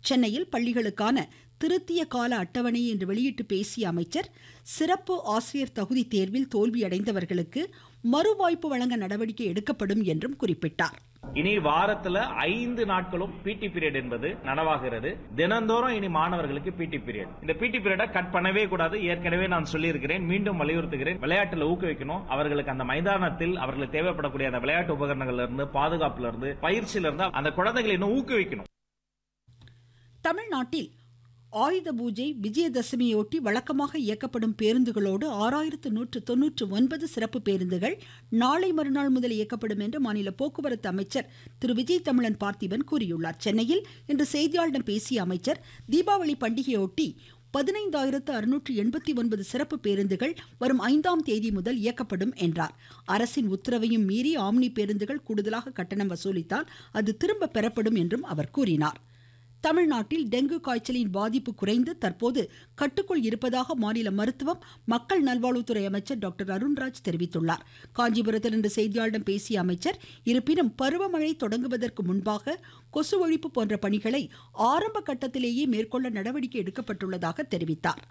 சென்னையில் பள்ளிகளுக்கான திருத்திய கால அட்டவணையை இன்று வெளியிட்டு பேசிய அமைச்சர் சிறப்பு ஆசிரியர் தகுதி தேர்வில் தோல்வியடைந்தவர்களுக்கு மறுவாய்ப்பு வழங்க நடவடிக்கை எடுக்கப்படும் என்றும் குறிப்பிட்டார் இனி வாரத்துல ஐந்து நாட்களும் பிடி பீரியட் என்பது நனவாகிறது தினந்தோறும் இனி மாணவர்களுக்கு பிடி பீரியட் இந்த பிடி பீரியட கட் பண்ணவே கூடாது ஏற்கனவே நான் சொல்லியிருக்கிறேன் மீண்டும் வலியுறுத்துகிறேன் விளையாட்டுல ஊக்குவிக்கணும் அவர்களுக்கு அந்த மைதானத்தில் அவர்களுக்கு தேவைப்படக்கூடிய அந்த விளையாட்டு உபகரணங்கள்ல இருந்து பாதுகாப்புல இருந்து பயிற்சியில இருந்து அந்த குழந்தைகளை இன்னும் ஊக்குவிக்கணும் தமிழ்நாட்டில் ஆயுத பூஜை விஜயதசமியொட்டி வழக்கமாக இயக்கப்படும் பேருந்துகளோடு ஆறாயிரத்து நூற்று தொன்னூற்று ஒன்பது சிறப்பு பேருந்துகள் நாளை மறுநாள் முதல் இயக்கப்படும் என்று மாநில போக்குவரத்து அமைச்சர் திரு விஜய் தமிழன் பார்த்திபன் கூறியுள்ளார் சென்னையில் இன்று செய்தியாளர்களிடம் பேசிய அமைச்சர் தீபாவளி பண்டிகையொட்டி பதினைந்தாயிரத்து அறுநூற்று எண்பத்தி ஒன்பது சிறப்பு பேருந்துகள் வரும் ஐந்தாம் தேதி முதல் இயக்கப்படும் என்றார் அரசின் உத்தரவையும் மீறி ஆம்னி பேருந்துகள் கூடுதலாக கட்டணம் வசூலித்தால் அது திரும்ப பெறப்படும் என்றும் அவர் கூறினார் தமிழ்நாட்டில் டெங்கு காய்ச்சலின் பாதிப்பு குறைந்து தற்போது கட்டுக்குள் இருப்பதாக மாநில மருத்துவம் மக்கள் நல்வாழ்வுத்துறை அமைச்சர் டாக்டர் அருண்ராஜ் தெரிவித்துள்ளார் காஞ்சிபுரத்தில் இன்று செய்தியாளர்களிடம் பேசிய அமைச்சர் இருப்பினும் பருவமழை தொடங்குவதற்கு முன்பாக கொசு ஒழிப்பு போன்ற பணிகளை ஆரம்ப கட்டத்திலேயே மேற்கொள்ள நடவடிக்கை எடுக்கப்பட்டுள்ளதாக தெரிவித்தார்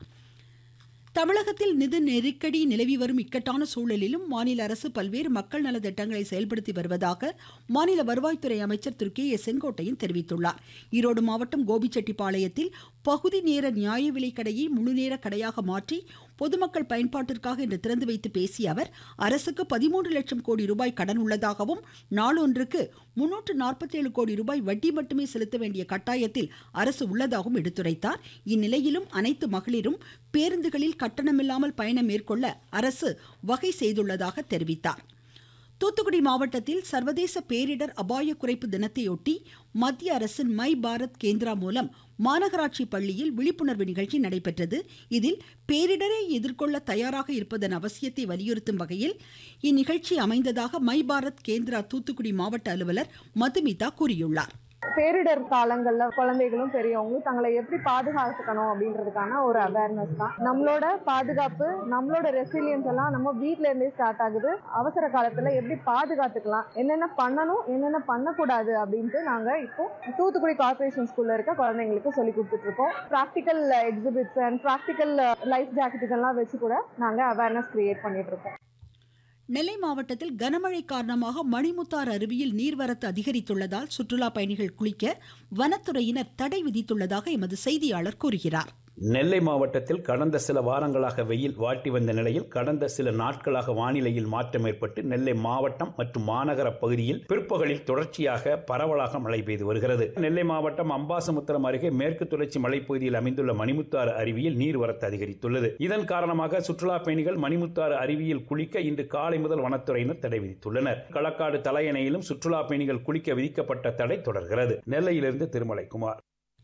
தமிழகத்தில் நிதி நெருக்கடி நிலவி வரும் இக்கட்டான சூழலிலும் மாநில அரசு பல்வேறு மக்கள் நல திட்டங்களை செயல்படுத்தி வருவதாக மாநில வருவாய்த்துறை அமைச்சர் திரு கே ஏ செங்கோட்டையன் தெரிவித்துள்ளார் ஈரோடு மாவட்டம் கோபிச்செட்டிப்பாளையத்தில் பகுதி நேர நியாய விலை கடையை முழுநேர கடையாக மாற்றி பொதுமக்கள் பயன்பாட்டிற்காக இன்று திறந்து வைத்து பேசிய அவர் அரசுக்கு பதிமூன்று லட்சம் கோடி ரூபாய் கடன் உள்ளதாகவும் நாளொன்றுக்கு முன்னூற்று நாற்பத்தேழு கோடி ரூபாய் வட்டி மட்டுமே செலுத்த வேண்டிய கட்டாயத்தில் அரசு உள்ளதாகவும் எடுத்துரைத்தார் இந்நிலையிலும் அனைத்து மகளிரும் பேருந்துகளில் கட்டணமில்லாமல் பயணம் மேற்கொள்ள அரசு வகை செய்துள்ளதாக தெரிவித்தார் தூத்துக்குடி மாவட்டத்தில் சர்வதேச பேரிடர் அபாய குறைப்பு தினத்தையொட்டி மத்திய அரசின் மை பாரத் கேந்திரா மூலம் மாநகராட்சி பள்ளியில் விழிப்புணர்வு நிகழ்ச்சி நடைபெற்றது இதில் பேரிடரை எதிர்கொள்ள தயாராக இருப்பதன் அவசியத்தை வலியுறுத்தும் வகையில் இந்நிகழ்ச்சி அமைந்ததாக மை பாரத் கேந்திரா தூத்துக்குடி மாவட்ட அலுவலர் மதுமிதா கூறியுள்ளார் பேரிடர் காலங்கள்ல குழந்தைகளும் பெரியவங்களும் தங்களை எப்படி பாதுகாத்துக்கணும் அப்படின்றதுக்கான ஒரு அவேர்னஸ் தான் நம்மளோட பாதுகாப்பு நம்மளோட ரெசிலியன்ஸ் எல்லாம் நம்ம வீட்ல இருந்தே ஸ்டார்ட் ஆகுது அவசர காலத்துல எப்படி பாதுகாத்துக்கலாம் என்னென்ன பண்ணணும் என்னென்ன பண்ணக்கூடாது அப்படின்ட்டு நாங்க இப்போ தூத்துக்குடி கார்பரேஷன் ஸ்கூல்ல இருக்க குழந்தைங்களுக்கு சொல்லி கொடுத்துட்டு இருக்கோம் practical exhibits and practical life ஜாக்கெட்டுகள் எல்லாம் வச்சு கூட நாங்க அவேர்னஸ் கிரியேட் பண்ணிட்டு இருக்கோம் நெல்லை மாவட்டத்தில் கனமழை காரணமாக மணிமுத்தாறு அருவியில் நீர்வரத்து அதிகரித்துள்ளதால் சுற்றுலா பயணிகள் குளிக்க வனத்துறையினர் தடை விதித்துள்ளதாக எமது செய்தியாளர் கூறுகிறார் நெல்லை மாவட்டத்தில் கடந்த சில வாரங்களாக வெயில் வாட்டி வந்த நிலையில் கடந்த சில நாட்களாக வானிலையில் மாற்றம் ஏற்பட்டு நெல்லை மாவட்டம் மற்றும் மாநகர பகுதியில் பிற்பகலில் தொடர்ச்சியாக பரவலாக மழை பெய்து வருகிறது நெல்லை மாவட்டம் அம்பாசமுத்திரம் அருகே மேற்கு தொடர்ச்சி மலைப்பகுதியில் அமைந்துள்ள மணிமுத்தாறு அருவியில் நீர்வரத்து அதிகரித்துள்ளது இதன் காரணமாக சுற்றுலா பயணிகள் மணிமுத்தாறு அருவியில் குளிக்க இன்று காலை முதல் வனத்துறையினர் தடை விதித்துள்ளனர் களக்காடு தலையணையிலும் சுற்றுலா பயணிகள் குளிக்க விதிக்கப்பட்ட தடை தொடர்கிறது நெல்லையிலிருந்து திருமலைக்குமார்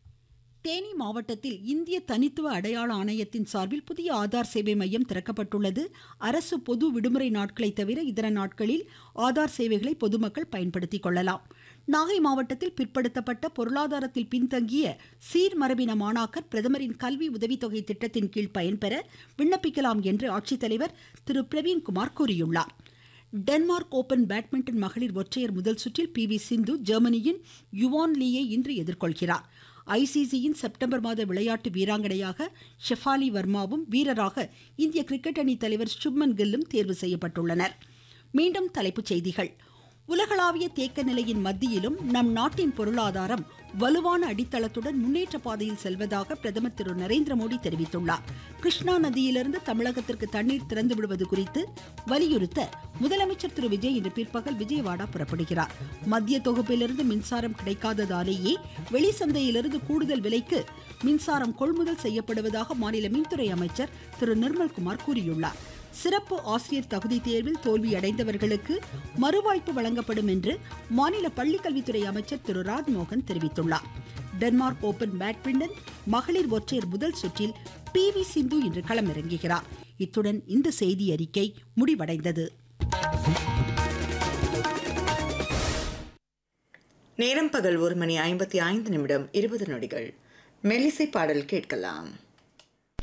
தேனி மாவட்டத்தில் இந்திய தனித்துவ அடையாள ஆணையத்தின் சார்பில் புதிய ஆதார் சேவை மையம் திறக்கப்பட்டுள்ளது அரசு பொது விடுமுறை நாட்களை தவிர இதர நாட்களில் ஆதார் சேவைகளை பொதுமக்கள் பயன்படுத்திக் கொள்ளலாம் நாகை மாவட்டத்தில் பிற்படுத்தப்பட்ட பொருளாதாரத்தில் பின்தங்கிய சீர்மரபின மாணாக்கர் பிரதமரின் கல்வி உதவித்தொகை திட்டத்தின் கீழ் பயன்பெற விண்ணப்பிக்கலாம் என்று ஆட்சித்தலைவர் திரு பிரவீன்குமார் கூறியுள்ளார் டென்மார்க் ஓபன் பேட்மிண்டன் மகளிர் ஒற்றையர் முதல் சுற்றில் பி வி சிந்து ஜெர்மனியின் யுவான் லீயை இன்று எதிர்கொள்கிறார் ஐசிசியின் செப்டம்பர் மாத விளையாட்டு வீராங்கனையாக ஷெஃபாலி வர்மாவும் வீரராக இந்திய கிரிக்கெட் அணி தலைவர் சுப்மன் கில்லும் தேர்வு செய்யப்பட்டுள்ளனர் மீண்டும் தலைப்புச் செய்திகள் உலகளாவிய தேக்க நிலையின் மத்தியிலும் நம் நாட்டின் பொருளாதாரம் வலுவான அடித்தளத்துடன் முன்னேற்ற பாதையில் செல்வதாக பிரதமர் திரு நரேந்திர மோடி தெரிவித்துள்ளார் கிருஷ்ணா நதியிலிருந்து தமிழகத்திற்கு தண்ணீர் திறந்து விடுவது குறித்து வலியுறுத்த முதலமைச்சர் திரு விஜய் இன்று பிற்பகல் விஜயவாடா புறப்படுகிறார் மத்திய தொகுப்பிலிருந்து மின்சாரம் கிடைக்காததாலேயே வெளிச்சந்தையிலிருந்து கூடுதல் விலைக்கு மின்சாரம் கொள்முதல் செய்யப்படுவதாக மாநில மின்துறை அமைச்சர் திரு நிர்மல்குமார் கூறியுள்ளார் சிறப்பு ஆசிரியர் தகுதி தேர்வில் தோல்வியடைந்தவர்களுக்கு மறுவாய்ப்பு வழங்கப்படும் என்று மாநில பள்ளிக்கல்வித்துறை அமைச்சர் திரு ராஜ்மோகன் தெரிவித்துள்ளார் டென்மார்க் ஓபன் பேட்மிண்டன் மகளிர் ஒற்றையர் முதல் சுற்றில் பி வி சிந்து இன்று களமிறங்குகிறார் இத்துடன் இந்த செய்தி அறிக்கை முடிவடைந்தது நேரம் பகல் ஒரு மணி ஐம்பத்தி ஐந்து நிமிடம் இருபது நொடிகள் மெல்லிசை பாடல் கேட்கலாம்